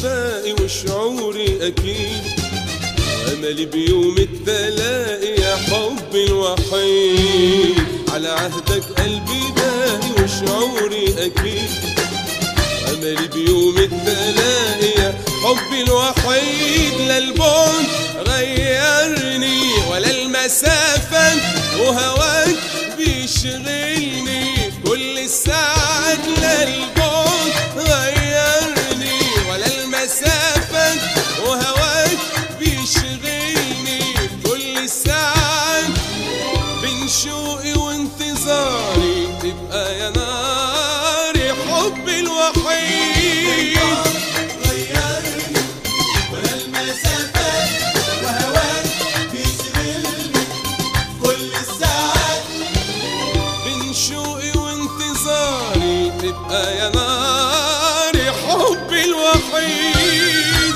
باقي وشعوري أكيد أملي بيوم التلاقي يا حبي الوحيد على عهدك قلبي باقي وشعوري أكيد أملي بيوم التلاقي يا حبي الوحيد لا البعد غيرني ولا المسافة وهواك بيشغلني كل الساعات لا البعد غيرني ولا المسافة وهواك بيشغلني كل الساعات بين شوقي وانتظاري تبقى يا ناري حبي الوحيد غيرني ولا المسافات وهواك بيشغلني كل الساعات بين شوقي وانتظاري تبقى يا ناري حبي الوحيد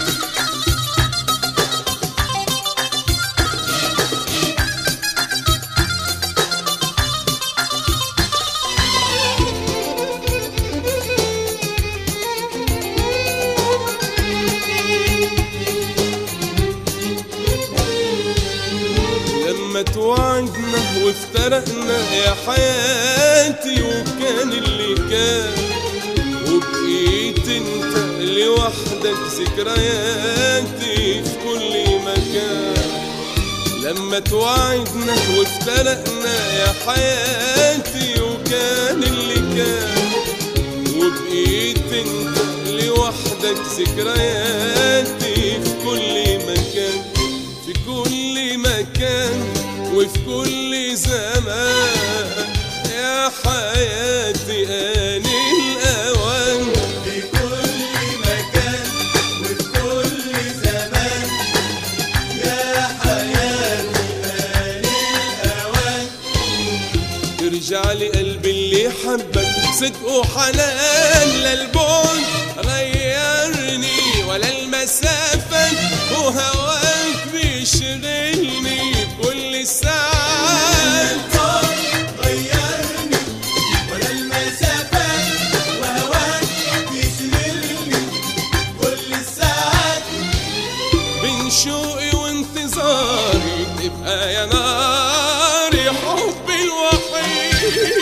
لما توعدنا وافترقنا يا حياتي وكان اللي كان وبقيت انت لوحدك ذكرياتي في كل مكان لما توعدنا وافترقنا يا حياتي وكان اللي كان وبقيت انت لوحدك ذكرياتي في كل مكان في كل مكان وفي كل زمان يا حياتي آني الأوان في كل مكان وفي كل زمان يا حياتي آن الأوان ترجع لي قلبي اللي حبك صدق وحنان لا البعد غيرني ولا المسافة وهواك بيشغلني بكل الساعات غيرني ولا المسافات وهواك بيشغلني كل الساعات بين شوقي وانتظاري تبقى يا ناري حبي الوحيد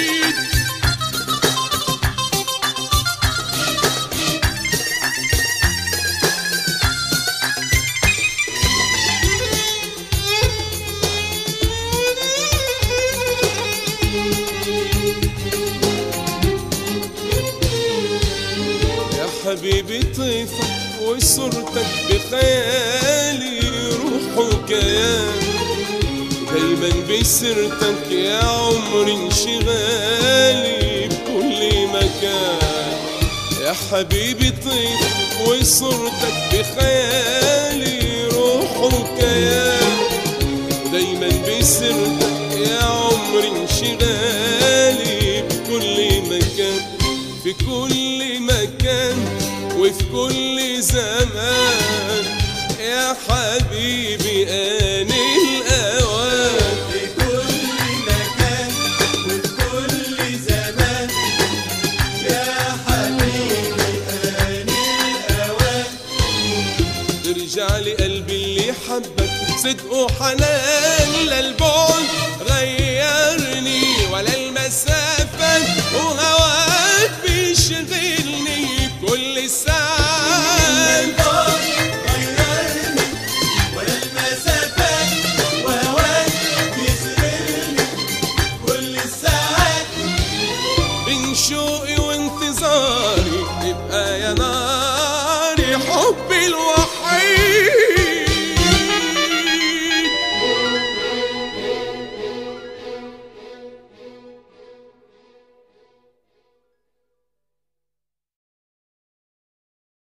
يا حبيبي طيفك وصورتك بخيالي روح وكيان دايما بسيرتك يا عمري انشغالي بكل مكان يا حبيبي طيفك وصورتك بخيالي روح وكيان دايما بسيرتك يا عمري انشغالي بكل مكان في كل مكان وفي كل زمان يا حبيبي آني الأوان في كل مكان وفي كل زمان يا حبيبي آن الأوان ترجع لي قلبي اللي حبك صدق وحنان لا البعد غيرني ولا المسافة وهواك بيشغلني بكل ساعة